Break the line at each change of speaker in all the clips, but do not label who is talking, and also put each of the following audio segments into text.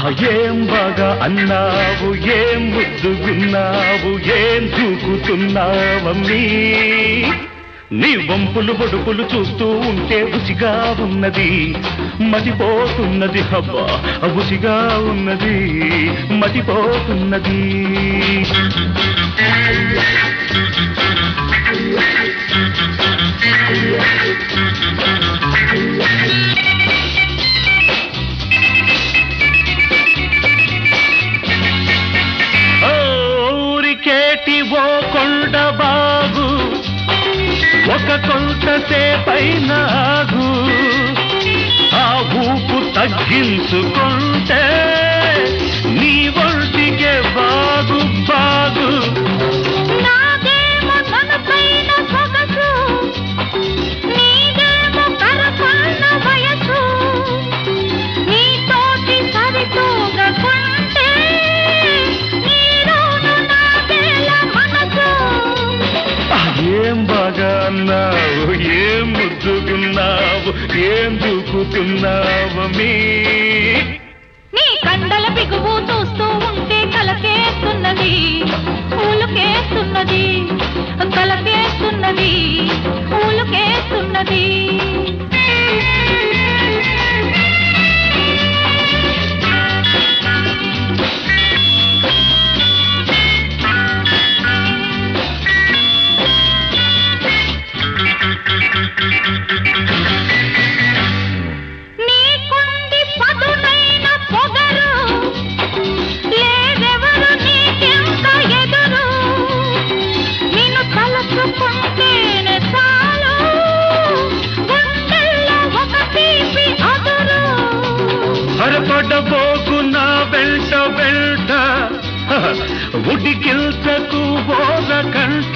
ఏం బాగా అన్నావు ఏం ముద్దుగున్నావు ఏం దూకుతున్నావమ్మీ నీ వంపులు బొడుపులు చూస్తూ ఉంటే రుచిగా ఉన్నది మతిపోతున్నది హబ్బా రుచిగా ఉన్నది మతిపోతున్నది ఊరికేటి ఓ కొండ బాగు ఒక కొంతసేపైన ఆగు ఆ ఊపు తగ్గించుకుంటే నీ ఒంటికే బాగు బాగు
నాదేమో నలుపైన సొగసు, నీదేమో కరపాన వయసు. నీతోటి సరితూగకుంటే, నీలోను నాదేల మనసు.
ఆ, ఏం బాగా అన్నావు ఏం ముద్దుకున్నావు ఏం దూకుతున్నావు మీ
నీ కండల బిగువు చూస్తూ ఉంటే కలకేస్తున్నది ఊలుకేస్తున్నది కలకేస్తున్నది ఊలుకేస్తున్నది నీకుంది పదునైన పొగరు లేదెవరు నీకెంత ఎదురు నిన్ను తలచుకుంటేనే చాలు గుండెల్లో ఒక తీపి అదురు
హరపడబోకు నా వెంట వెంట ఉడికిల్చకు బోర కంట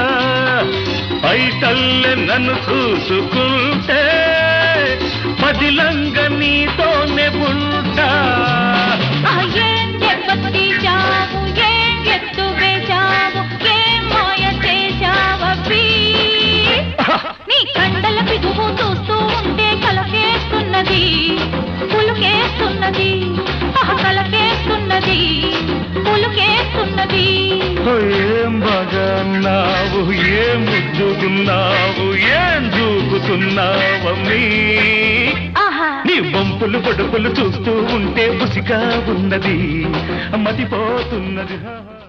పైటల్లె నన్ను చూసుకుంటే పదిలంగ నీతోనే ఉంటా
ఆ ఏం దెబ్బతీశావు, ఏం ఎత్తు వేశావు, ఏం మాయ చేశావబ్బీ? నీ కండల బిగువు చూస్తూ ఉంటే కలకేస్తున్నది పులుకేస్తున్నది ఆహ్, కలకేస్తున్నది పులుకేస్తున్నది
ఏం బాగా అన్నావు ఏం ముద్దుకున్నావు ఏం దూకుతున్నావమ్మీ
ఆహా
నీ వంపులు పొడుపులు చూస్తూ ఉంటే బుసిగా ఉన్నది మతిపోతున్నది